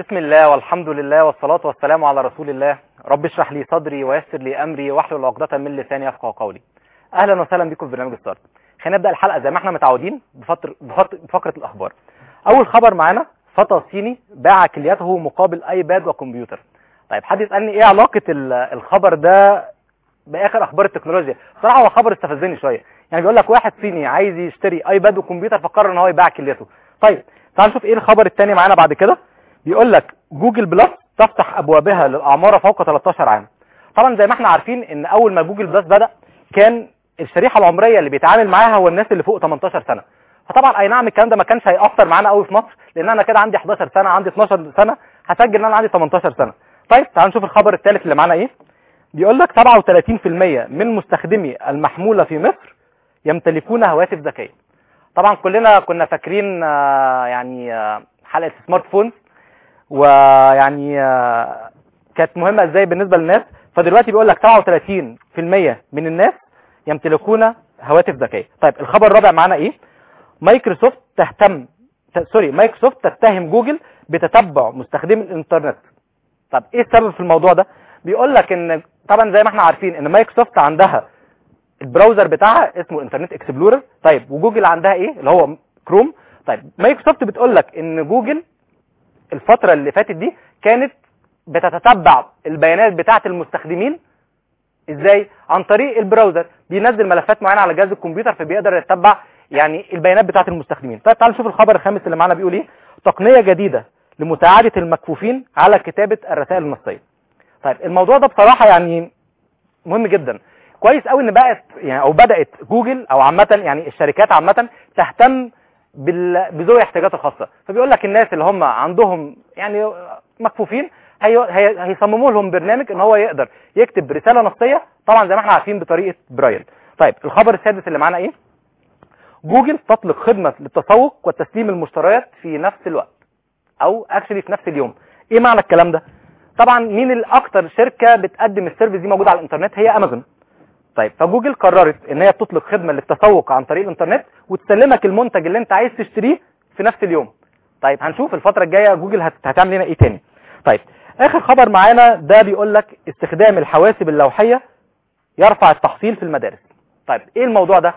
بسم الله والحمد لله والصلاة والسلام على رسول الله رب اشرح لي صدري ويسر لي أمري واحلل عقدة من لساني يفقهوا قولي أهلا وسهلا بكم في برنامج ستارت خلينا نبدأ الحلقة زي ما احنا متعودين بفتر... بفتر... بفقرة الأخبار أول خبر معانا فتى صيني باع كليته مقابل ايباد وكمبيوتر طيب حد يسألني ايه علاقة ال- الخبر ده باخر اخبار التكنولوجيا بصراحة هو خبر استفزني شوية يعني بيقول لك واحد صيني عايز يشتري ايباد وكمبيوتر فقرر ان هو يبيع كليته طيب تعال نشوف ايه الخبر التاني معانا بعد كده بيقول لك جوجل بلس تفتح ابوابها للاعمار فوق 13 عام طبعا زي ما احنا عارفين ان اول ما جوجل بلس بدأ كان الشريحة العمرية اللي بيتعامل معاها هو الناس اللي فوق 18 سنة فطبعا اي نعم الكلام ده ما كانش هيأثر معانا قوي في مصر لان انا كده عندي 11 سنة عندي 12 سنة هسجل ان انا عندي 18 سنة طيب تعال نشوف الخبر الثالث اللي معانا ايه بيقول لك 37% من مستخدمي المحمولة في مصر يمتلكون هواتف ذكية طبعا كلنا كنا فاكرين آه، يعني آه، حلقة سمارت فونز ويعني آه، كانت مهمة ازاي بالنسبة للناس فدلوقتي بيقول لك 37% من الناس يمتلكون هواتف ذكية طيب الخبر الرابع معانا ايه مايكروسوفت تهتم ت- سوري مايكروسوفت تتهم جوجل بتتبع مستخدمي الانترنت طب ايه السبب في الموضوع ده بيقول لك ان طبعا زي ما احنا عارفين ان مايكروسوفت عندها البراوزر بتاعها اسمه انترنت اكسبلورر طيب وجوجل عندها ايه اللي هو كروم طيب مايكروسوفت بتقول لك ان جوجل الفترة اللي فاتت دي كانت بتتتبع البيانات بتاعة المستخدمين ازاي عن طريق البراوزر بينزل ملفات معينة على جهاز الكمبيوتر فبيقدر يتبع يعني البيانات بتاعة المستخدمين طيب تعالوا نشوف الخبر الخامس اللي معانا بيقول ايه تقنية جديدة لمساعدة المكفوفين على كتابة الرسائل النصية طيب الموضوع ده بصراحة يعني مهم جدا كويس قوي ان بقت يعني او بدات جوجل او عامه يعني الشركات عامه تهتم بال- بذوي الاحتياجات الخاصه فبيقول لك الناس اللي هم عندهم يعني مكفوفين هي هي هيصمموا لهم برنامج ان هو يقدر يكتب رساله نصيه طبعا زي ما احنا عارفين بطريقه برايل طيب الخبر السادس اللي معانا ايه جوجل تطلق خدمه للتسوق وتسليم المشتريات في نفس الوقت او اكشلي في نفس اليوم ايه معنى الكلام ده طبعا مين الاكتر شركه بتقدم السيرفيس دي موجوده على الانترنت هي امازون طيب فجوجل قررت ان هي تطلق خدمه للتسوق عن طريق الانترنت وتسلمك المنتج اللي انت عايز تشتريه في نفس اليوم طيب هنشوف الفتره الجايه جوجل هت- هتعمل لنا ايه تاني طيب اخر خبر معانا ده بيقول لك استخدام الحواسب اللوحيه يرفع التحصيل في المدارس طيب ايه الموضوع ده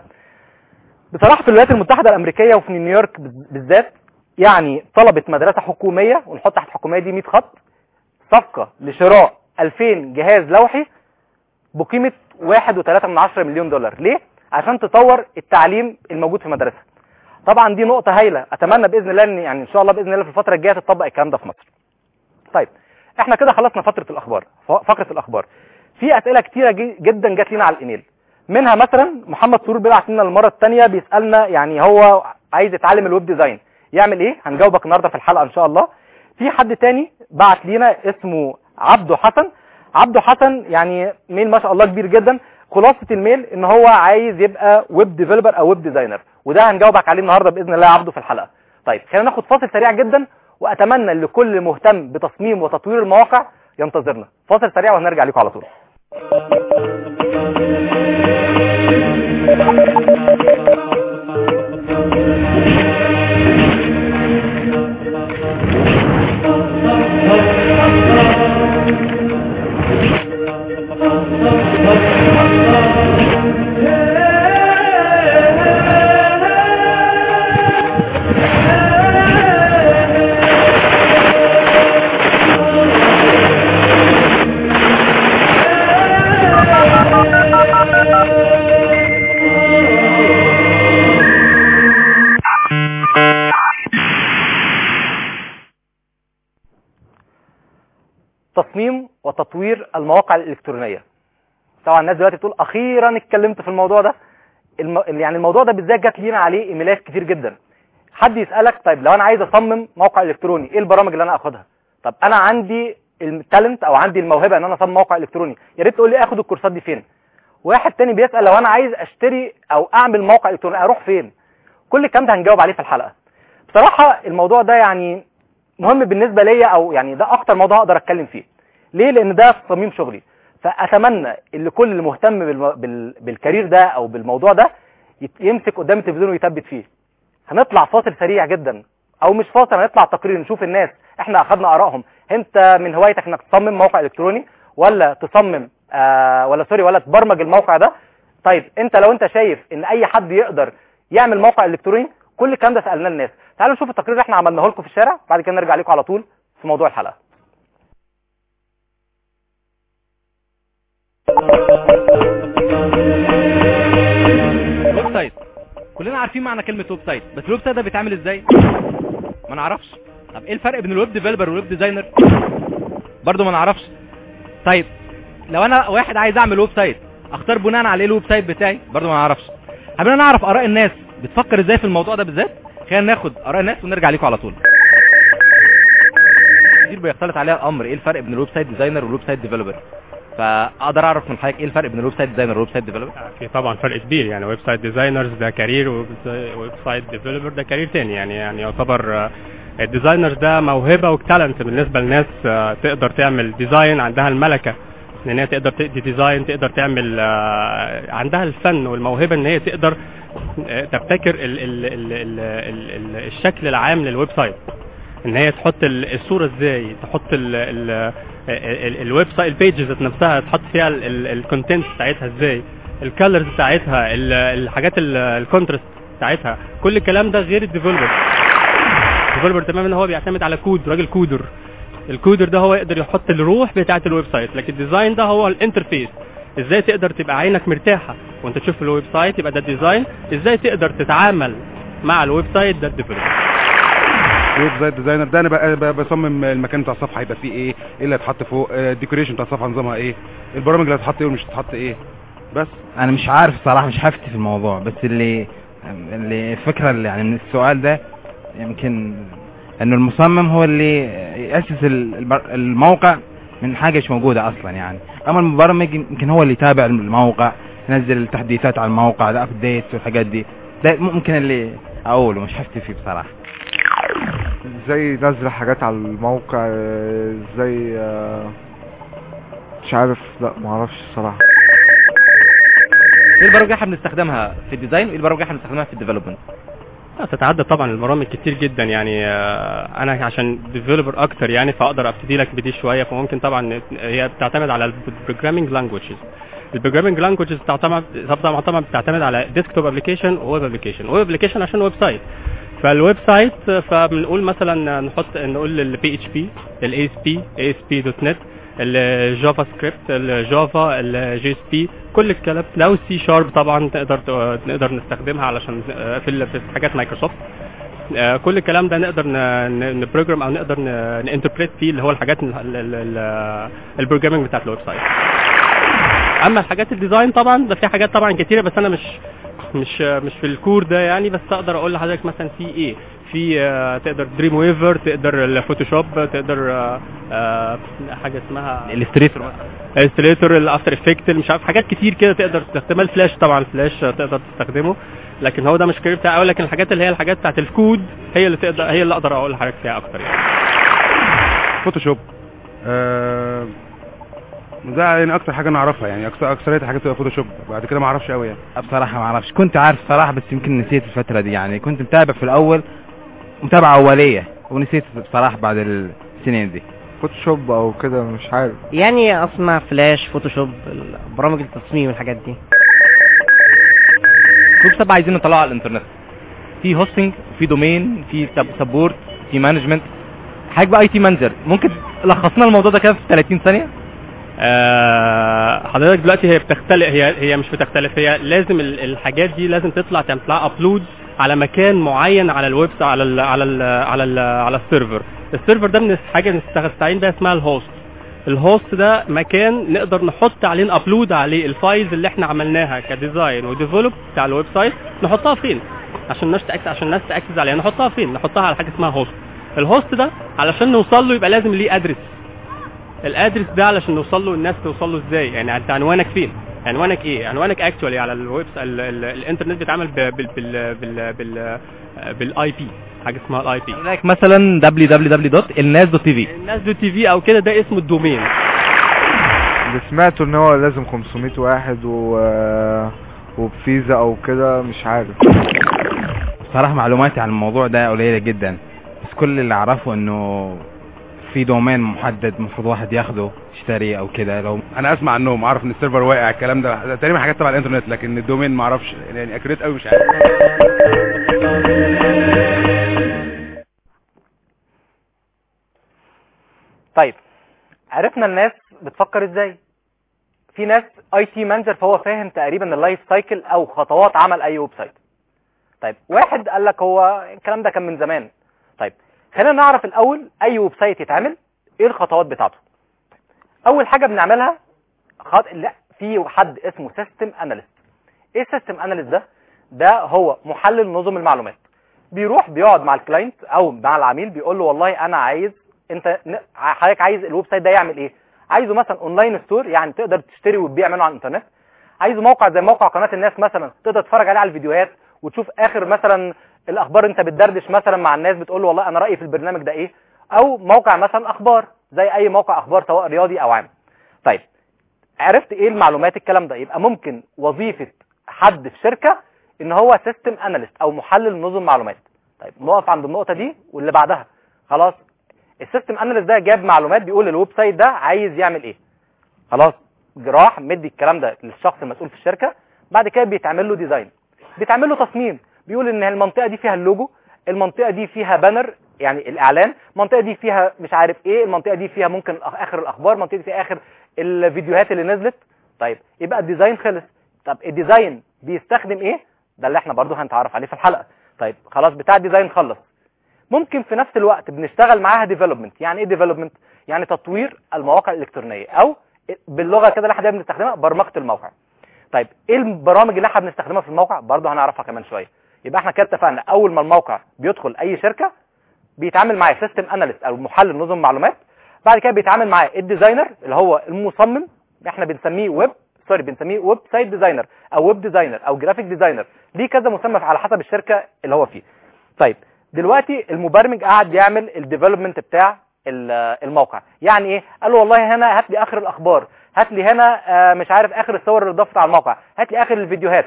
بصراحه في الولايات المتحده الامريكيه وفي نيويورك بال- بالذات يعني طلبت مدرسه حكوميه ونحط تحت حكوميه دي 100 خط صفقه لشراء 2000 جهاز لوحي بقيمة واحد وثلاثة من عشرة مليون دولار ليه؟ عشان تطور التعليم الموجود في المدرسة طبعا دي نقطة هايلة اتمنى باذن الله ان يعني ان شاء الله باذن الله في الفترة الجاية تطبق الكلام ده في مصر طيب احنا كده خلصنا فترة الاخبار ف- فقرة الاخبار في اسئلة كتيرة جي- جدا جات لنا على الايميل منها مثلا محمد سرور بيبعت لنا المرة الثانية بيسألنا يعني هو عايز يتعلم الويب ديزاين يعمل ايه هنجاوبك النهارده في الحلقة ان شاء الله في حد تاني بعت لينا اسمه عبده حسن عبده حسن يعني ميل ما شاء الله كبير جدا خلاصة الميل ان هو عايز يبقى ويب ديفلوبر او ويب ديزاينر وده هنجاوبك عليه النهارده باذن الله يا عبده في الحلقة طيب خلينا ناخد فاصل سريع جدا واتمنى لكل مهتم بتصميم وتطوير المواقع ينتظرنا فاصل سريع وهنرجع لكم على طول تصميم وتطوير المواقع الالكترونيه طبعا الناس دلوقتي تقول اخيرا اتكلمت في الموضوع ده الم... يعني الموضوع ده بالذات جات لينا عليه ايميلات كتير جدا حد يسالك طيب لو انا عايز اصمم موقع الكتروني ايه البرامج اللي انا اخدها طب انا عندي التالنت او عندي الموهبه ان انا اصمم موقع الكتروني يا ريت تقول لي اخد الكورسات دي فين واحد تاني بيسال لو انا عايز اشتري او اعمل موقع الكتروني اروح فين كل الكلام ده هنجاوب عليه في الحلقه بصراحه الموضوع ده يعني مهم بالنسبه ليا او يعني ده اكتر موضوع اقدر اتكلم فيه ليه لان ده صميم شغلي فاتمنى اللي كل اللي مهتم بالم... بال... بالكارير ده او بالموضوع ده يت- يمسك قدام التلفزيون ويثبت فيه هنطلع فاصل سريع جدا او مش فاصل هنطلع تقرير نشوف الناس احنا اخذنا ارائهم انت من هوايتك انك تصمم موقع الكتروني ولا تصمم آه ولا سوري ولا تبرمج الموقع ده طيب انت لو انت شايف ان اي حد يقدر يعمل موقع الكتروني كل الكلام ده سالناه الناس تعالوا نشوف التقرير اللي احنا عملناه لكم في الشارع بعد كده نرجع لكم على طول في موضوع الحلقه ويب سايت كلنا عارفين معنى كلمه ويب سايت بس الويب سايت ده بيتعمل ازاي ما نعرفش طب ايه الفرق بين الويب ديفلوبر والويب ديزاينر برضه ما نعرفش طيب لو انا واحد عايز اعمل ويب سايت اختار بناء على ايه الويب سايت بتاعي برضه ما نعرفش حابين نعرف اراء الناس بتفكر ازاي في الموضوع ده بالذات خلينا ناخد اراء الناس ونرجع لكم على طول كتير بيختلط عليها الامر ايه الفرق بين الويب سايت ديزاينر والويب سايت ديفلوبر فاقدر اعرف من حضرتك ايه الفرق بين الويب سايت ديزاينر والويب سايت ديفلوبر في طبعا فرق كبير يعني ويب سايت ديزاينرز ده كارير ويب سايت ديفلوبر ده كارير تاني يعني يعني يعتبر آه، الديزاينر ده موهبه وتالنت بالنسبه لناس آه، تقدر تعمل ديزاين عندها الملكه ان هي تقدر تدي ديزاين تقدر تعمل آه، عندها الفن والموهبه ان هي تقدر آه، تبتكر ال ال ال ال ال ال الشكل العام للويب سايت ان هي تحط ال- الصوره ازاي تحط ال ال ال- الويب سايت البيجز ذات نفسها تحط فيها الكونتنت بتاعتها ازاي الكالرز بتاعتها ال- الحاجات الكونترست بتاعتها كل الكلام ده غير الديفلوبر الديفلوبر تماما هو بيعتمد على كود راجل كودر الكودر ده هو يقدر يحط الروح بتاعه الويب سايت لكن الديزاين ده هو الانترفيس ازاي تقدر تبقى عينك مرتاحه وانت تشوف الويب سايت يبقى ده الديزاين ازاي تقدر تتعامل مع الويب سايت ده الديفلوبر ويب سايت ديزاينر ده انا بقى بقى بصمم المكان بتاع الصفحه هيبقى فيه ايه ايه اللي هيتحط فوق الديكوريشن بتاع الصفحه نظامها ايه البرامج اللي هتتحط ايه ومش هتتحط ايه بس انا مش عارف صراحه مش هفتي في الموضوع بس اللي اللي الفكره اللي يعني من السؤال ده يمكن انه المصمم هو اللي ياسس ال- البر- الموقع من حاجه مش موجوده اصلا يعني اما المبرمج يمكن هو اللي يتابع الموقع ينزل التحديثات على الموقع ده ابديت والحاجات دي ده ممكن اللي اقوله مش هفتي فيه بصراحه ازاي نزل حاجات على الموقع آه، ازاي آه، مش عارف لا معرفش الصراحة ايه البرامج اللي احنا بنستخدمها في الديزاين وايه البرامج اللي احنا بنستخدمها في الديفلوبمنت لا تتعدد طبعا البرامج كتير جدا يعني آه، انا عشان ديفلوبر اكتر يعني فاقدر ابتدي لك بدي شويه فممكن طبعا هي بتعتمد على البروجرامينج لانجويجز البروجرامينج لانجويجز بتعتمد طبعا طبعا بتعتمد على ديسكتوب ابلكيشن وويب ابلكيشن ويب ابلكيشن عشان ويب سايت فالويب سايت آه، فبنقول مثلا نحط نقول البي اتش بي الاي اس بي اي اس بي دوت نت الجافا سكريبت الجافا الجي اس بي كل الكلام لو سي شارب طبعا تقدر نقدر نستخدمها علشان آه، في ال- في حاجات مايكروسوفت آه، كل الكلام ده نقدر نبروجرام او نقدر نانتربريت فيه اللي هو الحاجات البروجرامينج بتاعت الويب سايت اما الحاجات الديزاين طبعا ده في حاجات طبعا كتيره بس انا مش مش مش في الكور ده يعني بس اقدر اقول لحضرتك مثلا في ايه في آه، تقدر دريم ويفر تقدر الفوتوشوب تقدر آه، آه، حاجه اسمها الستريتور الستريتور الافتر افكت مش عارف حاجات كتير كده تقدر تستخدمها الفلاش طبعا الفلاش تقدر تستخدمه لكن هو ده مش كارير بتاعي أوي، لكن الحاجات اللي هي الحاجات بتاعت الكود هي اللي تقدر هي اللي اقدر اقول لحضرتك فيها اكتر يعني فوتوشوب آه ده يعني اكتر حاجه انا اعرفها يعني اكثر اكثريه الحاجات بتبقى فوتوشوب بعد كده ما اعرفش قوي يعني بصراحة ما اعرفش كنت عارف صراحة بس يمكن نسيت الفترة دي يعني كنت متابع في الاول متابعة اولية ونسيت بصراحة بعد السنين دي فوتوشوب او كده مش عارف يعني اسمع فلاش فوتوشوب برامج التصميم والحاجات دي ويب ساب عايزين نطلعه على الانترنت في هوستنج في دومين في سبورت في مانجمنت حاجه بقى اي تي مانجر ممكن لخصنا الموضوع ده كده في 30 ثانيه آه، حضرتك دلوقتي هي بتختلف هي هي مش بتختلف هي لازم ال- الحاجات دي لازم تطلع تعمل لها ابلود على مكان معين على الويب على ال على ال على ال على السيرفر السيرفر ده من حاجه نستعين بيها اسمها الهوست الهوست ده مكان نقدر نحط عليه ابلود عليه الفايلز اللي احنا عملناها كديزاين وديفلوب بتاع الويب سايت نحطها فين عشان الناس تاكسس عشان الناس تاكسس عليها نحطها فين نحطها على حاجه اسمها هوست الهوست ده علشان نوصل له يبقى لازم ليه ادرس الادرس ده علشان نوصل له الناس توصل له ازاي يعني انت عنوانك فين عنوانك ايه عنوانك اكشولي على الويب ال- ال- الانترنت بيتعمل بال بال بال بال بال بالاي بي حاجه اسمها الاي بي هناك مثلا www.الناس.tv الناس دو تي في او كده ده اسمه الدومين اللي سمعته ان هو لازم 500 واحد و وبفيزا او كده مش عارف بصراحة معلوماتي عن الموضوع ده قليلة جدا بس كل اللي اعرفه انه في دومين محدد المفروض واحد ياخده يشتريه او كده لو انا اسمع عنهم اعرف ان السيرفر واقع الكلام ده ده تقريبا حاجات تبع الانترنت لكن الدومين ما اعرفش يعني اكريت قوي مش عارف طيب عرفنا الناس بتفكر ازاي في ناس اي تي مانجر فهو فاهم تقريبا اللايف سايكل او خطوات عمل اي ويب سايت طيب واحد قال لك هو الكلام ده كان من زمان طيب خلينا نعرف الاول اي ويب سايت يتعمل ايه الخطوات بتاعته اول حاجه بنعملها خط... لا في حد اسمه سيستم اناليست ايه سيستم اناليست ده ده هو محلل نظم المعلومات بيروح بيقعد مع الكلاينت او مع العميل بيقول له والله انا عايز انت ن- حضرتك عايز الويب سايت ده يعمل ايه عايزه مثلا اونلاين ستور يعني تقدر تشتري وتبيع منه على الانترنت عايزه موقع زي موقع قناه الناس مثلا تقدر تتفرج عليه على الفيديوهات وتشوف اخر مثلا الاخبار انت بتدردش مثلا مع الناس بتقول له والله انا رايي في البرنامج ده ايه او موقع مثلا اخبار زي اي موقع اخبار سواء رياضي او عام طيب عرفت ايه المعلومات الكلام ده يبقى ممكن وظيفه حد في شركه ان هو سيستم اناليست او محلل نظم معلومات طيب نقف عند النقطه دي واللي بعدها خلاص السيستم اناليست ده جاب معلومات بيقول الويب سايت ده عايز يعمل ايه خلاص راح مدي الكلام ده للشخص المسؤول في الشركه بعد كده بيتعمل له ديزاين بيتعمل له تصميم بيقول ان المنطقه دي فيها اللوجو المنطقه دي فيها بانر يعني الاعلان المنطقه دي فيها مش عارف ايه المنطقه دي فيها ممكن الأخ- اخر الاخبار المنطقه دي فيها اخر الفيديوهات اللي نزلت طيب يبقى الديزاين خلص طب الديزاين بيستخدم ايه ده اللي احنا برضو هنتعرف عليه في الحلقه طيب خلاص بتاع الديزاين خلص ممكن في نفس الوقت بنشتغل معاها ديفلوبمنت يعني ايه ديفلوبمنت يعني تطوير المواقع الالكترونيه او باللغه كده اللي احنا دايما بنستخدمها برمجه الموقع طيب ايه البرامج اللي احنا بنستخدمها في الموقع برضه هنعرفها كمان شويه يبقى احنا كده اتفقنا اول ما الموقع بيدخل اي شركه بيتعامل معاه سيستم اناليست او محلل نظم معلومات بعد كده بيتعامل معاه الديزاينر اللي هو المصمم احنا بنسميه ويب سوري بنسميه ويب سايت ديزاينر او ويب ديزاينر او جرافيك ديزاينر ليه كذا مسمى على حسب الشركه اللي هو فيه طيب دلوقتي المبرمج قاعد يعمل الديفلوبمنت بتاع ال- الموقع يعني ايه قال له والله هنا هات لي اخر الاخبار هات لي هنا آه، مش عارف اخر الصور اللي ضافت على الموقع هات لي اخر الفيديوهات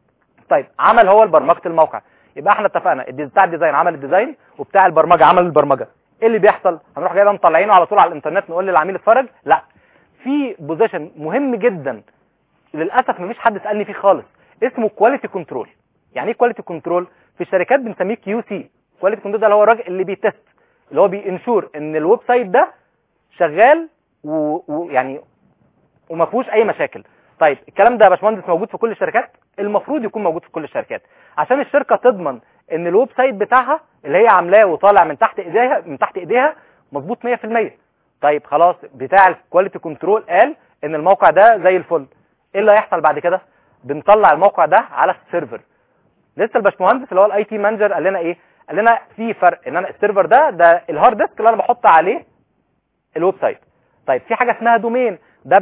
طيب عمل هو برمجه الموقع يبقى احنا اتفقنا الدي- بتاع الديزاين عمل الديزاين وبتاع البرمجه عمل البرمجه ايه اللي بيحصل هنروح جايبها مطلعينه على طول على الانترنت نقول للعميل اتفرج لا في بوزيشن مهم جدا للاسف مفيش حد سالني فيه خالص اسمه كواليتي كنترول يعني ايه كواليتي كنترول في الشركات بنسميه كيو سي كواليتي كنترول ده اللي هو الراجل اللي بيتست اللي هو بينشور ان الويب سايت ده شغال ويعني و... يعني وما فيهوش اي مشاكل طيب الكلام ده يا باشمهندس موجود في كل الشركات المفروض يكون موجود في كل الشركات عشان الشركه تضمن ان الويب سايت بتاعها اللي هي عاملاه وطالع من تحت ايديها من تحت ايديها مظبوط 100% طيب خلاص بتاع الكواليتي كنترول قال ان الموقع ده زي الفل ايه اللي هيحصل بعد كده بنطلع الموقع ده على السيرفر لسه الباشمهندس اللي هو الاي تي مانجر قال لنا ايه قال لنا في فرق ان انا السيرفر ده ده الهارد ديسك اللي انا بحط عليه الويب سايت طيب في حاجه اسمها دومين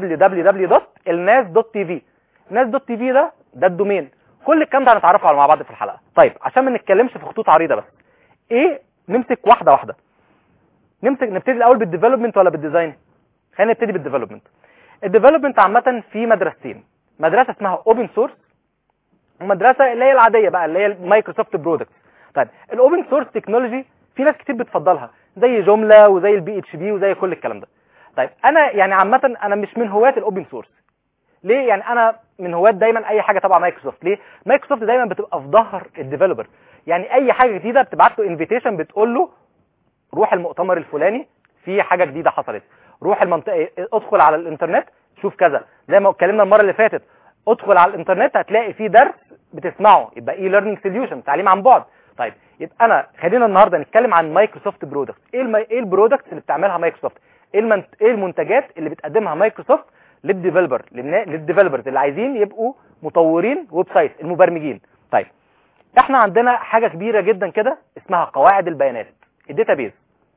www.الناس.tv الناس.tv ده ده الدومين كل الكلام ده هنتعرفه على مع بعض في الحلقه طيب عشان ما نتكلمش في خطوط عريضه بس ايه نمسك واحده واحده نمسك نبتدي الاول بالديفلوبمنت ولا بالديزاين خلينا نبتدي بالديفلوبمنت الديفلوبمنت عامه في مدرستين مدرسه اسمها اوبن سورس ومدرسه اللي هي العاديه بقى اللي هي المايكروسوفت برودكتس طيب الاوبن سورس تكنولوجي في ناس كتير بتفضلها زي جمله وزي البي اتش بي وزي كل الكلام ده طيب انا يعني عامه انا مش من هواة الاوبن سورس ليه يعني انا من هواة دايما اي حاجه تبع مايكروسوفت ليه مايكروسوفت دايما بتبقى في ظهر الديفلوبر يعني اي حاجه جديده بتبعت له انفيتيشن بتقول له روح المؤتمر الفلاني في حاجه جديده حصلت روح المنطقه ادخل على الانترنت شوف كذا زي ما اتكلمنا المره اللي فاتت ادخل على الانترنت هتلاقي فيه درس بتسمعه يبقى اي ليرنينج سوليوشن تعليم عن بعد طيب يبقى انا خلينا النهارده نتكلم عن مايكروسوفت برودكت ايه الم... ايه البرودكتس اللي بتعملها مايكروسوفت ايه المن... ايه المنتجات اللي بتقدمها مايكروسوفت للديفلوبر للنا... للديفلوبرز اللي عايزين يبقوا مطورين ويب سايت المبرمجين طيب احنا عندنا حاجه كبيره جدا كده اسمها قواعد البيانات الداتابيز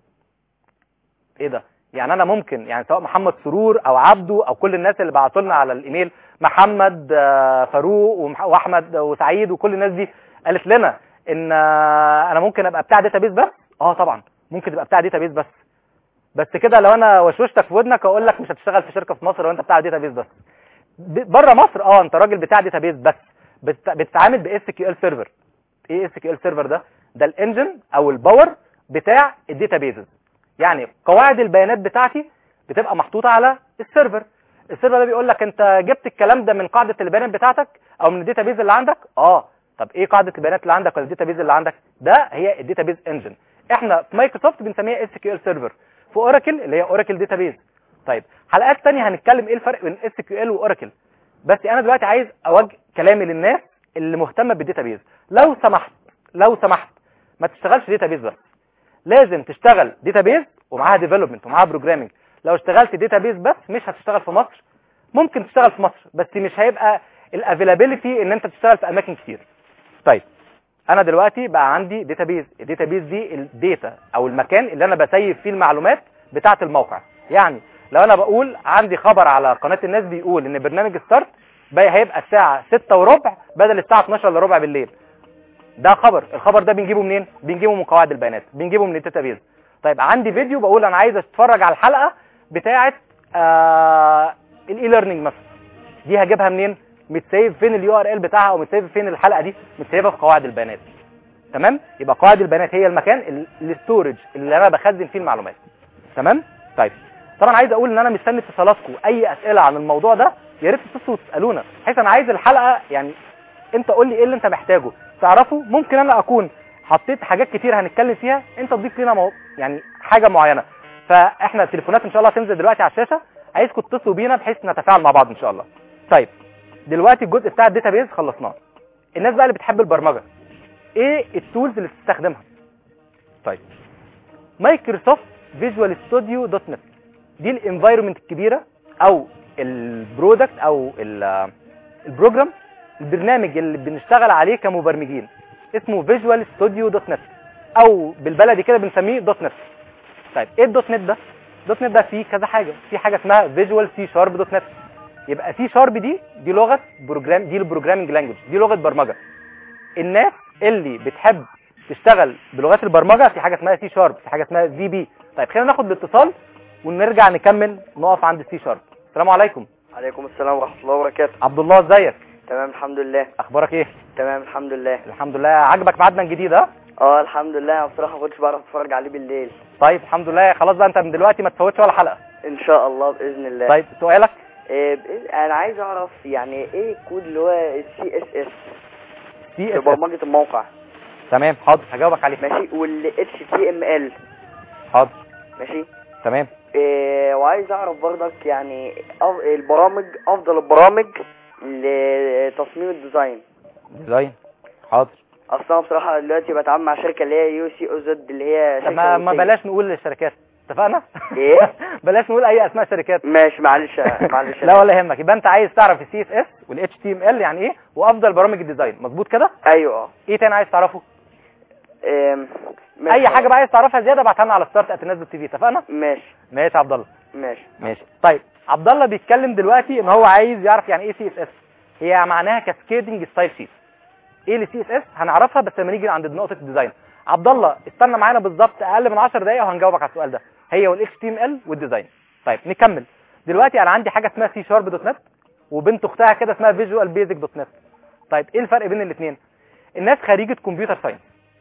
ايه ده يعني انا ممكن يعني سواء محمد سرور او عبده او كل الناس اللي بعتوا لنا على الايميل محمد آه، فاروق ومح- واحمد وسعيد وكل الناس دي قالت لنا ان آه، انا ممكن ابقى بتاع داتابيز بس اه طبعا ممكن تبقى بتاع داتابيز بس بس كده لو انا وشوشتك في ودنك اقول لك مش هتشتغل في شركه في مصر لو انت بتاع داتابيز بس بره مصر اه انت راجل بتاع داتابيز بس بت- بتتعامل باس كيو ال سيرفر ايه اس كيو ال سيرفر ده ده الانجن او الباور بتاع الداتابيزز يعني قواعد البيانات بتاعتي بتبقى محطوطه على السيرفر السيرفر ده بيقول لك انت جبت الكلام ده من قاعده البيانات بتاعتك او من الداتابيز اللي عندك اه طب ايه قاعده البيانات اللي عندك ولا الداتابيز اللي عندك ده هي الداتابيز انجن احنا في مايكروسوفت بنسميها اس كيو ال سيرفر في اوراكل اللي هي اوراكل داتابيز طيب حلقات تانية هنتكلم ايه الفرق بين اس كيو ال واوراكل بس انا دلوقتي عايز اوجه كلامي للناس اللي مهتمه بالداتابيز لو سمحت لو سمحت ما تشتغلش داتابيز بس لازم تشتغل داتابيز ومعاها ديفلوبمنت ومعاها بروجرامنج لو اشتغلت داتابيز بس مش هتشتغل في مصر ممكن تشتغل في مصر بس مش هيبقى الافيلابيلتي ان انت تشتغل في اماكن كتير طيب انا دلوقتي بقى عندي داتابيز الداتابيز دي الداتا او المكان اللي انا بسيف فيه المعلومات بتاعه الموقع يعني لو انا بقول عندي خبر على قناه الناس بيقول ان برنامج ستارت بقى هيبقى الساعه 6 وربع بدل الساعه 12 الا ربع بالليل ده خبر الخبر ده بنجيبه منين بنجيبه من قواعد البيانات بنجيبه من الداتابيز طيب عندي فيديو بقول انا عايز اتفرج على الحلقه بتاعه آه الاي ليرنينج مثلا دي هجيبها منين متسيف فين اليو ار ال بتاعها او متسيف فين الحلقه دي متسيفه في قواعد البيانات تمام يبقى قواعد البيانات هي المكان الاستورج اللي انا بخزن فيه المعلومات تمام طيب طبعا عايز اقول ان انا مستني اتصالاتكم اي اسئله عن الموضوع ده يا ريت تتصلوا وتسالونا بحيث انا عايز الحلقه يعني انت قول لي ايه اللي انت محتاجه تعرفه ممكن انا اكون حطيت حاجات كتير هنتكلم فيها انت تضيف لنا مو... يعني حاجه معينه فاحنا التليفونات ان شاء الله هتنزل دلوقتي على الشاشه عايزكم تتصلوا بينا بحيث نتفاعل مع بعض ان شاء الله طيب دلوقتي الجزء بتاع الداتابيز خلصناه الناس بقى اللي بتحب البرمجه ايه التولز اللي تستخدمها طيب مايكروسوفت فيجوال ستوديو دوت نت دي الانفايرمنت الكبيره او البرودكت او ال- البروجرام البرنامج اللي بنشتغل عليه كمبرمجين اسمه فيجوال ستوديو دوت نت او بالبلدي كده بنسميه دوت نت طيب ايه الدوت نت ده دوت نت ده فيه كذا حاجه في حاجه اسمها فيجوال سي شارب دوت نت يبقى سي شارب دي دي لغه بروجرام دي البروجرامنج لانجوج دي لغه برمجه الناس اللي بتحب تشتغل بلغات البرمجه في حاجه اسمها سي شارب في حاجه اسمها في بي طيب خلينا ناخد الاتصال ونرجع نكمل نقف عند السي شارب السلام عليكم عليكم السلام ورحمة الله وبركاته عبد الله ازيك تمام الحمد لله اخبارك ايه تمام الحمد لله الحمد لله عجبك ميعادنا الجديد ها اه الحمد لله انا بصراحة ما كنتش بعرف اتفرج عليه بالليل طيب الحمد لله خلاص بقى انت من دلوقتي ما تفوتش ولا حلقه ان شاء الله باذن الله طيب سؤالك إيه بإذن- انا عايز اعرف يعني ايه الكود اللي هو السي اس اس سي في اس برمجة الموقع تمام حاضر هجاوبك عليه ماشي وال اتش تي ام ال حاضر ماشي تمام إيه وعايز اعرف برضك يعني أف- البرامج افضل البرامج لتصميم الديزاين ديزاين حاضر اصلا أنا بصراحة دلوقتي بتعامل مع شركة اللي هي يو سي او زد اللي هي طب شركة ما, ما روسية. بلاش نقول الشركات اتفقنا ايه بلاش نقول اي اسماء شركات ماشي معلش معلش لا ولا يهمك يبقى انت عايز تعرف السي اس اس والاتش تي ام ال يعني ايه وافضل برامج الديزاين مظبوط كده ايوه ايه تاني عايز تعرفه إيه ماشي اي حاجه بقى عايز تعرفها زياده ابعتها لنا على ستارت ات الناس تي في اتفقنا ماشي ماشي يا عبد الله ماشي ماشي طيب عبد الله بيتكلم دلوقتي ان هو عايز يعرف يعني ايه سي اس اس هي معناها كاسكيدنج ستايل شيت ايه السي اس اس هنعرفها بس لما نيجي عند نقطه الديزاين عبد الله استنى معانا بالظبط اقل من 10 دقائق وهنجاوبك على السؤال ده هي والاتش تي ام ال والديزاين طيب نكمل دلوقتي انا عندي حاجه اسمها سي شارب دوت نت وبنت اختها كده اسمها فيجوال بيزك دوت نت طيب ايه الفرق بين الاثنين الناس خريجه كمبيوتر ساينس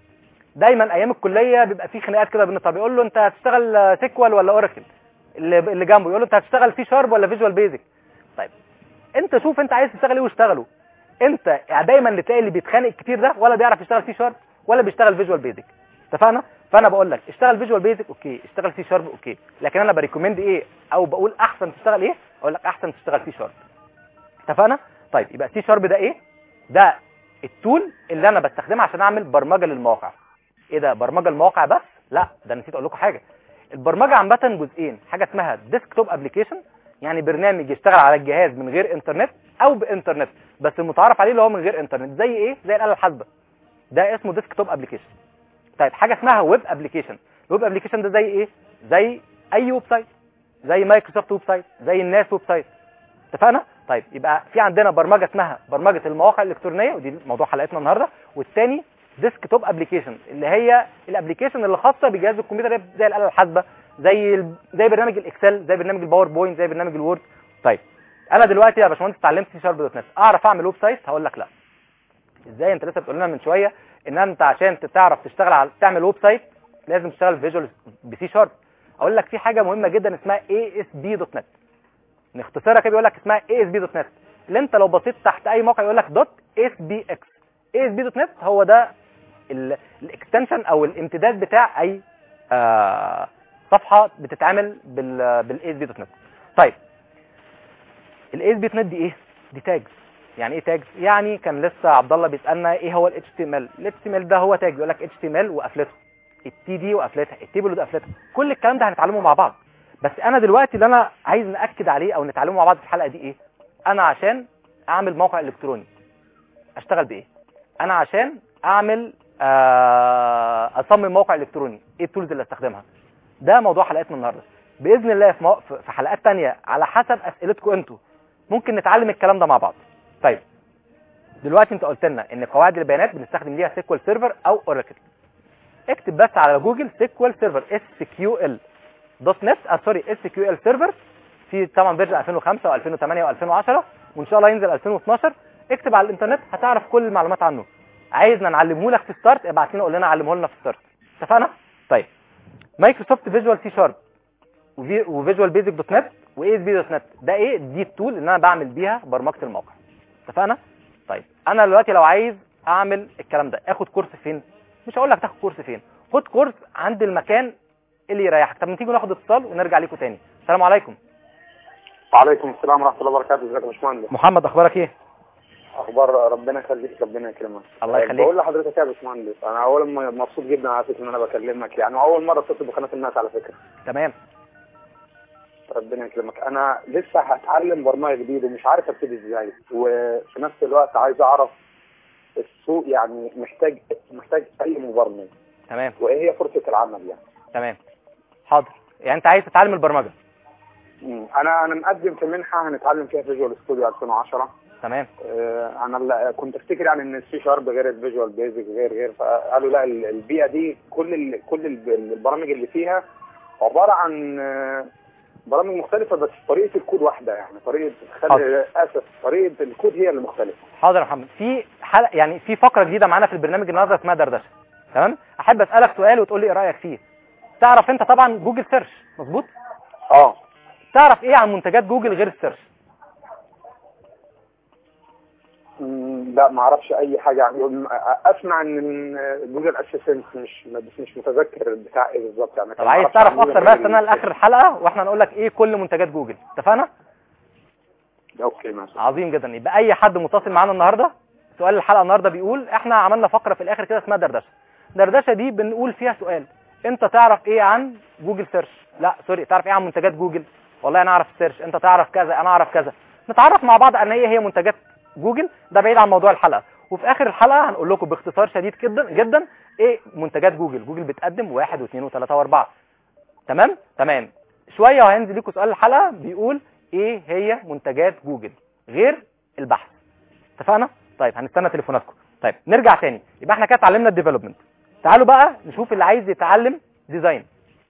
دايما ايام الكليه بيبقى في خناقات كده بين الطلبه يقول له انت هتشتغل سيكوال ولا اوراكل اللي اللي جنبه يقول له انت هتشتغل سي شارب ولا فيجوال بيزك طيب انت شوف انت عايز تشتغل ايه واشتغله انت دايما اللي تلاقي اللي بيتخانق كتير ده ولا بيعرف يشتغل سي شارب ولا بيشتغل فيجوال بيزك اتفقنا فانا بقول لك اشتغل فيجوال بيزك اوكي اشتغل سي شارب اوكي لكن انا بريكومند ايه او بقول احسن تشتغل ايه اقول لك احسن تشتغل سي شارب اتفقنا طيب يبقى سي شارب ده ايه ده التول اللي انا بستخدمها عشان اعمل برمجه للمواقع ايه ده برمجه المواقع بس لا ده نسيت اقول لكم حاجه البرمجه عامه جزئين حاجه اسمها ديسكتوب ابلكيشن يعني برنامج يشتغل على الجهاز من غير انترنت او بانترنت بس المتعارف عليه اللي هو من غير انترنت زي ايه زي الاله الحاسبه ده اسمه ديسكتوب ابلكيشن طيب حاجه اسمها ويب ابلكيشن الويب ابلكيشن ده زي ايه زي اي ويب سايت زي مايكروسوفت ويب سايت زي الناس ويب سايت اتفقنا طيب يبقى في عندنا برمجه اسمها برمجه المواقع الالكترونيه ودي موضوع حلقتنا النهارده والتاني ديسكتوب ابلكيشن اللي هي الابلكيشن اللي خاصه بجهاز الكمبيوتر زي الاله الحاسبه زي ال... زي برنامج الاكسل زي برنامج الباوربوينت زي برنامج الوورد طيب انا دلوقتي يا باشمهندس اتعلمت سي شارب دوت نت اعرف اعمل ويب سايت هقول لك لا ازاي انت لسه بتقول لنا من شويه ان انت عشان تعرف تشتغل على تعمل ويب سايت لازم تشتغل فيجوال بسي شارب اقول لك في حاجه مهمه جدا اسمها ASP.NET نختصرها كده بيقول لك اسمها ASP.NET اللي انت لو بصيت تحت اي موقع يقول لك دوت SBX ASP.NET هو ده الاكستنشن او الامتداد بتاع اي آه صفحه بتتعمل بال بالاس بي دوت نت طيب الاس بي دوت نت دي ايه دي تاجز يعني ايه تاجز يعني كان لسه عبد الله بيسالنا ايه هو الاتش تي ام ال الاتش تي ام ال ده هو تاج بيقول لك اتش تي ام ال وقفلته التي دي وقفلتها التيبل ودي قفلتها كل الكلام ده هنتعلمه مع بعض بس انا دلوقتي اللي انا عايز ناكد عليه او نتعلمه مع بعض في الحلقه دي ايه انا عشان اعمل موقع الكتروني اشتغل بايه انا عشان اعمل آه، اصمم موقع الكتروني ايه التولز اللي استخدمها ده موضوع حلقتنا النهارده باذن الله في مو- في حلقات تانية على حسب اسئلتكم انتوا ممكن نتعلم الكلام ده مع بعض طيب دلوقتي انت قلت لنا ان قواعد البيانات بنستخدم ليها سيكوال سيرفر او اوراكل اكتب بس على جوجل سيكوال سيرفر اس كيو ال دوت نت اه سوري اس كيو ال سيرفر في طبعا فيرجن 2005 و2008 و2010 وان شاء الله ينزل 2012 اكتب على الانترنت هتعرف كل المعلومات عنه عايزنا نعلمه لك في ستارت ابعت لنا قول لنا علمه لنا في ستارت اتفقنا طيب مايكروسوفت فيجوال سي شارب وفيجوال بيزك دوت نت واي اس بي دوت نت ده ايه دي التول اللي انا بعمل بيها برمجه الموقع اتفقنا طيب انا دلوقتي لو عايز اعمل الكلام ده اخد كورس فين مش هقول لك تاخد كورس فين خد كورس عند المكان اللي يريحك طب ما تيجي ناخد اتصال ونرجع ليكم تاني السلام عليكم وعليكم السلام ورحمه الله وبركاته ازيك يا باشمهندس محمد اخبارك ايه اخبار ربنا يخليك ربنا يكرمك الله آه، يخليك. بقول لحضرتك يا باشمهندس انا اول ما مبسوط جدا على فكره ان انا بكلمك يعني اول مره اتصل بقناه الناس على فكره تمام ربنا يكرمك انا لسه هتعلم برمجه جديد ومش عارف ابتدي ازاي وفي نفس الوقت عايز اعرف السوق يعني محتاج محتاج اي مبرمج تمام وايه هي فرصه العمل يعني تمام حاضر يعني انت عايز تتعلم البرمجه مم. انا انا مقدم في منحه هنتعلم فيها فيجوال ستوديو 2010 تمام آه، انا لا- كنت افتكر يعني ان السي شارب غير الفيجوال بيزك غير غير فقالوا لا ال- البيئه دي كل ال كل ال- البرامج اللي فيها عباره عن آه، برامج مختلفه بس طريقه الكود واحده يعني طريقه خلي حاضر. اسف طريقه الكود هي اللي مختلفه حاضر يا محمد في حلقه يعني في فقره جديده معانا في البرنامج النهارده اسمها دردشه تمام احب اسالك سؤال وتقول لي ايه رايك فيه تعرف انت طبعا جوجل سيرش مظبوط اه تعرف ايه عن منتجات جوجل غير السيرش مم، لا ما اعرفش اي حاجه يعني اسمع ان جوجل اسيستنت مش بس مش متذكر بتاع ايه بالظبط يعني طب عايز تعرف اكتر بقى استنى لاخر الحلقه واحنا هنقول لك ايه كل منتجات جوجل اتفقنا اوكي ماشي عظيم جدا يبقى اي حد متصل معانا النهارده سؤال الحلقه النهارده بيقول احنا عملنا فقره في الاخر كده اسمها دردشه دردشه دي بنقول فيها سؤال انت تعرف ايه عن جوجل سيرش لا سوري تعرف ايه عن منتجات جوجل والله انا اعرف سيرش انت تعرف كذا انا اعرف كذا نتعرف مع بعض ان هي هي منتجات جوجل ده بعيد عن موضوع الحلقه وفي اخر الحلقه هنقول لكم باختصار شديد جدا جدا ايه منتجات جوجل جوجل بتقدم واحد واثنين وثلاثه واربعه تمام تمام شويه وهينزل لكم سؤال الحلقه بيقول ايه هي منتجات جوجل غير البحث اتفقنا طيب هنستنى تليفوناتكم طيب نرجع تاني يبقى احنا كده اتعلمنا الديفلوبمنت تعالوا بقى نشوف اللي عايز يتعلم ديزاين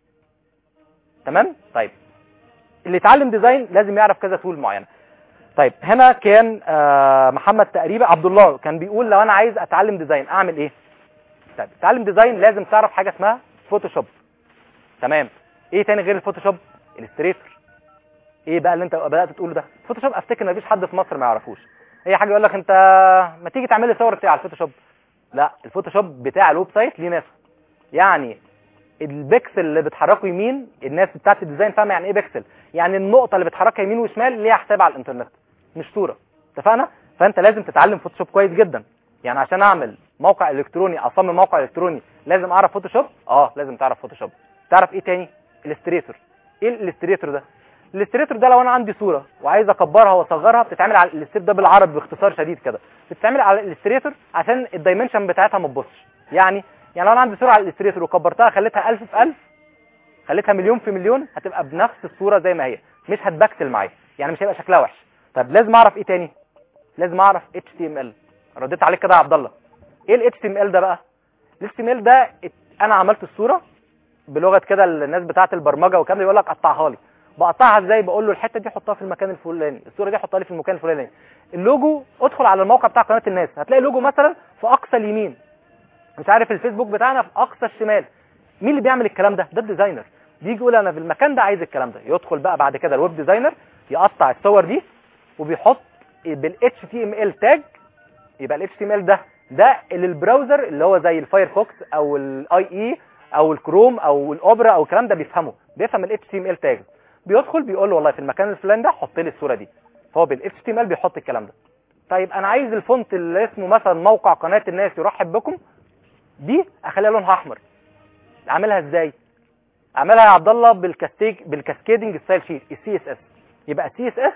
تمام طيب اللي يتعلم ديزاين لازم يعرف كذا تول معينه طيب هنا كان آه محمد تقريبا عبد الله كان بيقول لو انا عايز اتعلم ديزاين اعمل ايه طيب تتعلم ديزاين لازم تعرف حاجه اسمها فوتوشوب تمام ايه تاني غير الفوتوشوب الستريتور ايه بقى اللي انت بدات تقوله ده فوتوشوب افتكر مفيش حد في مصر ما يعرفوش هي حاجه يقول لك انت ما تيجي تعمل لي صور بتاع على الفوتوشوب لا الفوتوشوب بتاع الويب سايت ليه ناس يعني البكسل اللي بتحركه يمين الناس بتاعت الديزاين فاهمه يعني ايه بكسل يعني النقطه اللي بتحركها يمين وشمال ليها حساب على الانترنت مش صوره اتفقنا فانت لازم تتعلم فوتوشوب كويس جدا يعني عشان اعمل موقع الكتروني اصمم موقع الكتروني لازم اعرف فوتوشوب اه لازم تعرف فوتوشوب تعرف ايه تاني الاستريتور ايه الاستريتور ده الاستريتور ده لو انا عندي صوره وعايز اكبرها واصغرها بتتعمل على الاستريتور ده بالعربي باختصار شديد كده بتتعمل على الاستريتور عشان الدايمنشن بتاعتها ما تبصش يعني يعني لو انا عندي صوره على الاستريتور وكبرتها خليتها 1000 في 1000 خليتها مليون في مليون هتبقى بنفس الصوره زي ما هي مش هتبكسل معايا يعني مش هيبقى شكلها وحش طب لازم اعرف ايه تاني لازم اعرف HTML رديت عليك كده يا عبد الله ايه ال HTML ده بقى ال HTML ده ات- انا عملت الصوره بلغه كده الناس بتاعه البرمجه وكام يقول لك قطعها لي بقطعها ازاي بقول له الحته دي حطها في المكان الفلاني الصوره دي حطها لي في المكان الفلاني اللوجو ادخل على الموقع بتاع قناه الناس هتلاقي لوجو مثلا في اقصى اليمين مش عارف الفيسبوك بتاعنا في اقصى الشمال مين اللي بيعمل الكلام ده ده الديزاينر بيجي يقول انا في المكان ده عايز الكلام ده يدخل بقى بعد كده الويب ديزاينر يقطع الصور دي وبيحط بال HTML تاج يبقى ال HTML ده ده اللي البراوزر اللي هو زي الفايرفوكس او الاي اي او الكروم او الاوبرا او الكلام ده بيفهمه بيفهم ال HTML تاج بيدخل بيقول له والله في المكان الفلاني ده حط لي الصوره دي فهو بال HTML بيحط الكلام ده طيب انا عايز الفونت اللي اسمه مثلا موقع قناه الناس يرحب بكم دي اخليها لونها احمر اعملها ازاي اعملها يا عبد الله بالكاستيج بالكاسكيدنج ستايل شيت السي اس اس يبقى السي اس اس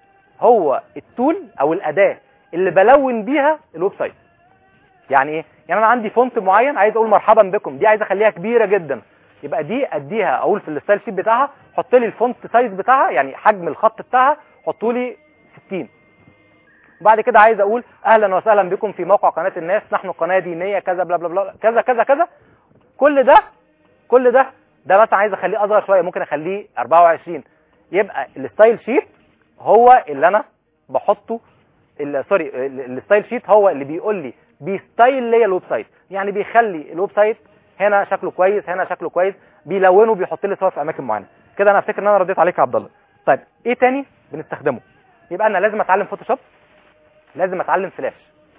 هو التول او الاداه اللي بلون بيها الويب سايت يعني ايه يعني انا عندي فونت معين عايز اقول مرحبا بكم دي عايز اخليها كبيره جدا يبقى دي اديها اقول في الستايل شيت بتاعها حط لي الفونت سايز بتاعها يعني حجم الخط بتاعها حطوا لي 60 وبعد كده عايز اقول اهلا وسهلا بكم في موقع قناه الناس نحن قناه دينيه كذا بلا بلا بلا كذا كذا كذا كل ده كل ده ده مثلا عايز اخليه اصغر شويه ممكن اخليه 24 يبقى الستايل شيت هو اللي انا بحطه ال- سوري ال- الستايل شيت هو اللي بيقول لي بيستايل ليا الويب سايت يعني بيخلي الويب سايت هنا شكله كويس هنا شكله كويس بيلونه بيحط لي صور في اماكن معينه كده انا افتكر ان انا رديت عليك يا عبد الله طيب ايه تاني بنستخدمه يبقى انا لازم اتعلم فوتوشوب لازم اتعلم فلاش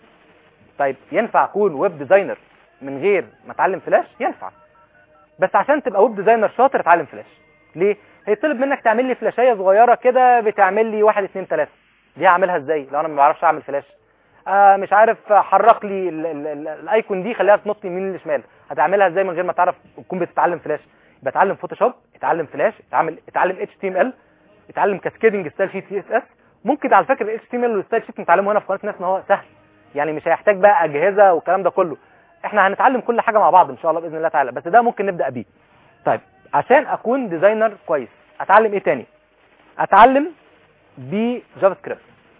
طيب ينفع اكون ويب ديزاينر من غير ما اتعلم فلاش ينفع بس عشان تبقى ويب ديزاينر شاطر اتعلم فلاش ليه هيطلب منك تعمل لي فلاشيه صغيره كده بتعمل لي واحد اتنين تلاته دي هعملها ازاي لو انا ما بعرفش اعمل فلاش آه مش عارف حرك لي ال- ال- ال- الايكون دي خليها تنط يمين لشمال هتعملها ازاي من غير ما تعرف تكون بتتعلم فلاش يبقى اتعلم فوتوشوب اتعلم فلاش اتعلم اتعلم اتش تي ام ال اتعلم كاسكيدنج ستايل شيت سي اس اس ممكن على فكره الاتش تي ام ال والستايل شيت نتعلمه هنا في قناه الناس ان هو سهل يعني مش هيحتاج بقى اجهزه والكلام ده كله احنا هنتعلم كل حاجه مع بعض ان شاء الله باذن الله تعالى بس ده ممكن نبدا بيه طيب عشان اكون ديزاينر كويس اتعلم ايه تاني اتعلم بجافا سكريبت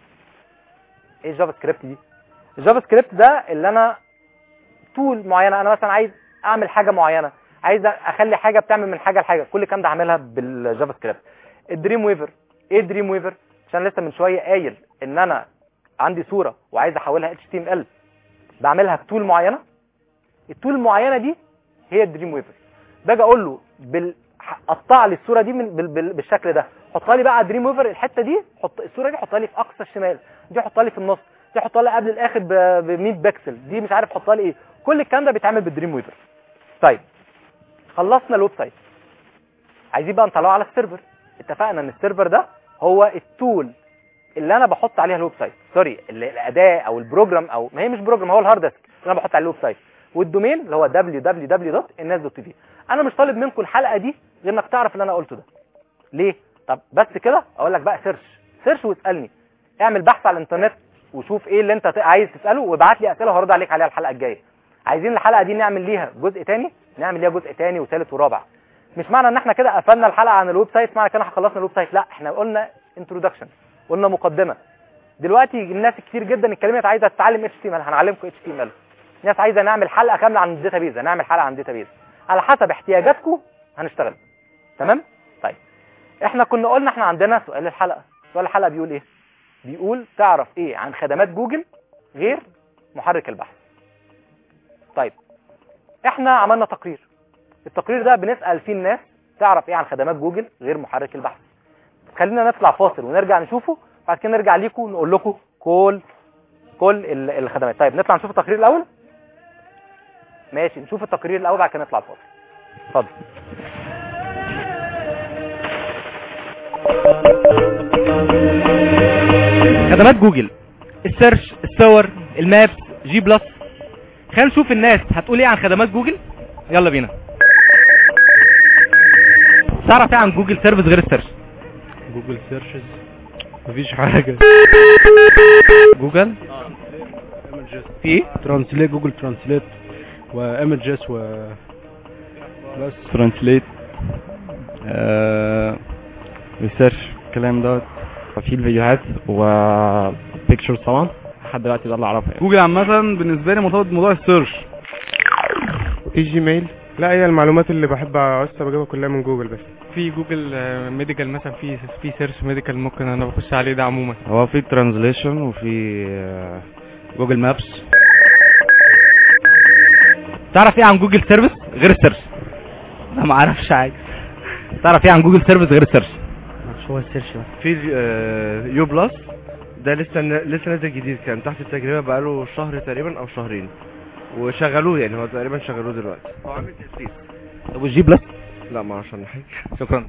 ايه الجافا سكريبت دي الجافا سكريبت ده اللي انا تول معينه انا مثلا عايز اعمل حاجه معينه عايز اخلي حاجه بتعمل من حاجه لحاجه كل الكلام ده هعملها بالجافا سكريبت الدريم ويفر ايه دريم ويفر عشان لسه من شويه قايل ان انا عندي صوره وعايز احولها اتش تي ام ال بعملها بتول معينه التول المعينه دي هي الدريم ويفر باجي اقول له بال... ح- قطع لي الصوره دي من بال... بال... بالشكل ده حطها لي بقى على دريم ويفر الحته دي حط الصوره دي حطها لي في اقصى الشمال دي حطها لي في النص دي حطها لي قبل الاخر ب... ب 100 بكسل دي مش عارف حطها لي ايه كل الكلام ده بيتعمل بالدريم ويفر طيب خلصنا الويب سايت عايزين بقى نطلعه على السيرفر اتفقنا ان السيرفر ده هو التول اللي انا بحط عليها الويب سايت سوري ال- الاداه او البروجرام او ما هي مش بروجرام هو الهارد ديسك اللي انا بحط عليه الويب سايت والدومين اللي هو www.الناس.tv انا مش طالب منكم الحلقه دي غير انك تعرف اللي انا قلته ده ليه طب بس كده اقول لك بقى سيرش سيرش واسالني اعمل بحث على الانترنت وشوف ايه اللي انت ت- عايز تساله وابعت لي اسئله وهرد عليك عليها الحلقه الجايه عايزين الحلقه دي نعمل ليها جزء تاني نعمل ليها جزء تاني وثالث ورابع مش معنى ان احنا كده قفلنا الحلقه عن الويب سايت معنى كده احنا خلصنا الويب سايت لا احنا قلنا انترودكشن قلنا مقدمه دلوقتي الناس كتير جدا اتكلمت عايزه تتعلم اتش تي ام ال هنعلمكم اتش تي ام ال ناس عايزه نعمل حلقه كامله عن الداتابيز هنعمل حلقه عن الداتابيز على حسب احتياجاتكم هنشتغل تمام طيب احنا كنا قلنا احنا عندنا سؤال الحلقه سؤال الحلقه بيقول ايه بيقول تعرف ايه عن خدمات جوجل غير محرك البحث طيب احنا عملنا تقرير التقرير ده بنسال فيه الناس تعرف ايه عن خدمات جوجل غير محرك البحث خلينا نطلع فاصل ونرجع نشوفه بعد كده نرجع ليكم نقول لكم كل كل ال- الخدمات طيب نطلع نشوف التقرير الاول ماشي نشوف التقرير الاول بعد كده نطلع الفاصل اتفضل خدمات جوجل السيرش الصور المابس جي بلس خلينا نشوف الناس هتقول ايه عن خدمات جوجل يلا بينا تعرف ايه عن جوجل سيرفيس غير السيرش جوجل سيرشز مفيش حاجة جوجل في ايه ترانسليت جوجل ترانسليت وايمجز و بس ترانسليت ريسيرش الكلام دوت في الفيديوهات و بيكتشرز طبعا لحد دلوقتي ده اللي اعرفه يعني جوجل عامة بالنسبة لي مرتبط بموضوع السيرش في جيميل لا هي المعلومات اللي بحب اصلا بجيبها كلها من جوجل بس في جوجل ميديكال مثلا في في سيرش ميديكال ممكن انا بخش عليه ده عموما هو في ترانزليشن وفي جوجل مابس تعرف ايه عن جوجل سيرفيس غير السيرش انا ما اعرفش حاجه تعرف ايه عن جوجل سيرفيس غير السيرش مش هو السيرش بس في آه، يو بلس ده لسه لسه نازل جديد كان تحت التجربه بقاله شهر تقريبا او شهرين وشغلوه يعني هو تقريبا شغلوه دلوقتي هو عامل تسليس طب والجي بلس لا ما اعرفش عنه حاجه شكرا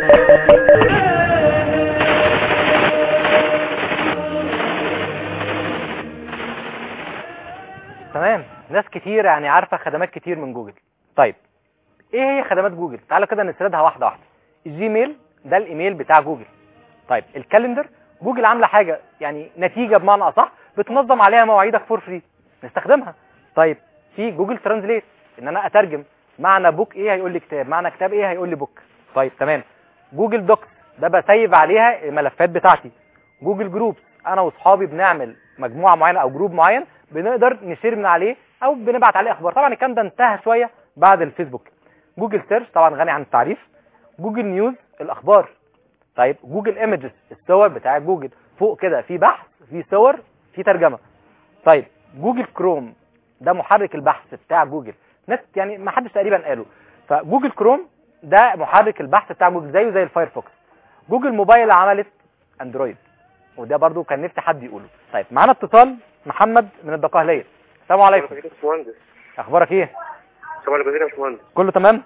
تمام ناس كتير يعني عارفه خدمات كتير من جوجل طيب ايه هي خدمات جوجل تعالوا كده نسردها واحده واحده الجيميل ده الايميل بتاع جوجل طيب الكالندر جوجل عامله حاجه يعني نتيجه بمعنى اصح بتنظم عليها مواعيدك فور فري نستخدمها طيب في جوجل ترانزليت ان انا اترجم معنى بوك ايه هيقول لي كتاب معنى كتاب ايه هيقول لي بوك طيب تمام جوجل دوكس ده بسيب عليها الملفات بتاعتي جوجل جروبس انا واصحابي بنعمل مجموعه معينه او جروب معين بنقدر نشير من عليه او بنبعت عليه اخبار طبعا الكلام ده انتهى شويه بعد الفيسبوك جوجل سيرش طبعا غني عن التعريف جوجل نيوز الاخبار طيب جوجل ايمجز الصور بتاع جوجل فوق كده في بحث في صور في ترجمه طيب جوجل كروم ده محرك البحث بتاع جوجل ناس يعني ما حدش تقريبا قاله فجوجل كروم ده محرك البحث بتاع جوجل زيه زي الفايرفوكس جوجل موبايل عملت اندرويد وده برضو كان نفسي حد يقوله طيب معانا اتصال محمد من الدقهليه السلام عليكم باشمهندس اخبارك ايه السلام عليكم يا باشمهندس كله تمام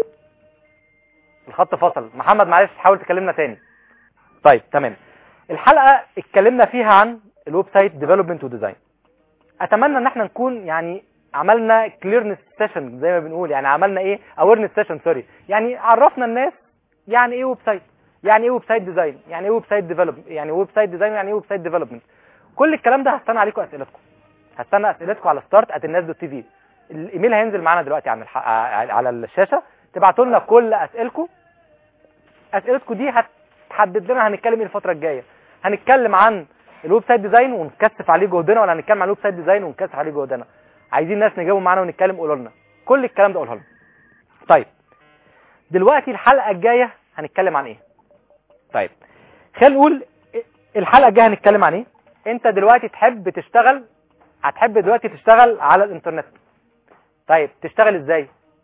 الخط فصل محمد معلش حاول تكلمنا تاني طيب تمام الحلقه اتكلمنا فيها عن الويب سايت ديفلوبمنت وديزاين اتمنى ان احنا نكون يعني عملنا كليرنس سيشن زي ما بنقول يعني عملنا ايه اويرنس سيشن سوري يعني عرفنا الناس يعني ايه ويب سايت يعني ايه ويب سايت ديزاين يعني ايه ويب سايت ديفلوب يعني ويب سايت ديزاين يعني ايه ويب سايت ديفلوبمنت كل الكلام ده هستنى عليكم اسئلتكم هستنى اسئلتكم على ستارت ات الناس دوت تي في الايميل هينزل معانا دلوقتي على الح... على الشاشه تبعتوا لنا كل اسئلتكم اسئلتكم دي هتحدد لنا هنتكلم ايه الفتره الجايه هنتكلم عن الويب سايت ديزاين ونكثف عليه جهدنا ولا هنتكلم عن الويب سايت ديزاين ونكثف عليه جهدنا عايزين ناس نجاوب معانا ونتكلم قولوا لنا كل الكلام ده قولها لنا طيب دلوقتي الحلقه الجايه هنتكلم عن ايه طيب خلينا نقول الحلقه الجايه هنتكلم عن ايه انت دلوقتي تحب تشتغل هتحب دلوقتي تشتغل على الانترنت طيب تشتغل ازاي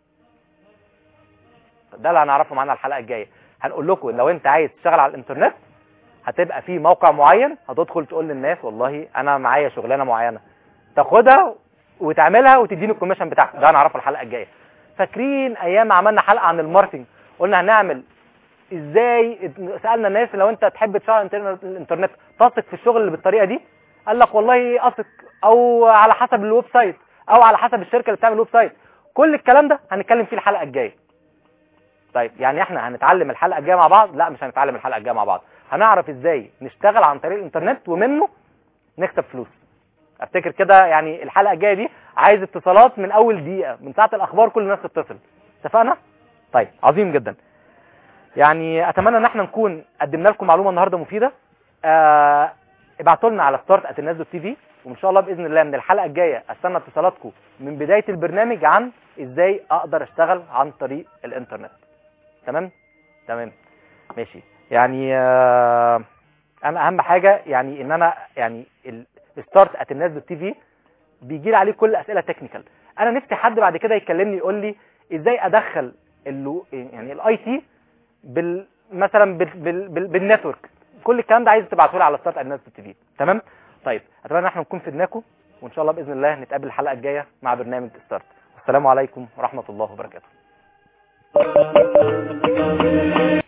ده اللي هنعرفه معانا الحلقه الجايه هنقول لكم لو انت عايز تشتغل على الانترنت هتبقى في موقع معين هتدخل تقول للناس والله انا معايا شغلانه معينه تاخدها وتعملها وتديني الكوميشن بتاعك ده هنعرفه الحلقه الجايه فاكرين ايام ما عملنا حلقه عن الماركتنج قلنا هنعمل ازاي سالنا الناس لو انت تحب تشتغل الانترنت تثق في الشغل اللي بالطريقه دي قال لك والله اثق او على حسب الويب سايت او على حسب الشركه اللي بتعمل الويب سايت كل الكلام ده هنتكلم فيه الحلقه الجايه طيب يعني احنا هنتعلم الحلقه الجايه مع بعض لا مش هنتعلم الحلقه الجايه مع بعض هنعرف ازاي نشتغل عن طريق الانترنت ومنه نكسب فلوس افتكر كده يعني الحلقه الجايه دي عايز اتصالات من اول دقيقه من ساعه الاخبار كل الناس تتصل اتفقنا طيب عظيم جدا يعني اتمنى ان احنا نكون قدمنا لكم معلومه النهارده مفيده آه ابعتوا لنا على ستارت ات الناس دوت تي في وان شاء الله باذن الله من الحلقه الجايه استنى اتصالاتكم من بدايه البرنامج عن ازاي اقدر اشتغل عن طريق الانترنت تمام تمام ماشي يعني آه انا اهم حاجه يعني ان انا يعني الستارت ات الناس دوت تي في بيجي لي عليه كل اسئله تكنيكال انا نفسي حد بعد كده يكلمني يقول لي ازاي ادخل اللو يعني الاي تي بال مثلا بال بال بال بالنتورك كل الكلام ده عايز تبعته لي على ستارت ات الناس دوت تي في تمام طيب اتمنى ان احنا نكون فدناكم وان شاء الله باذن الله نتقابل الحلقه الجايه مع برنامج ستارت والسلام عليكم ورحمه الله وبركاته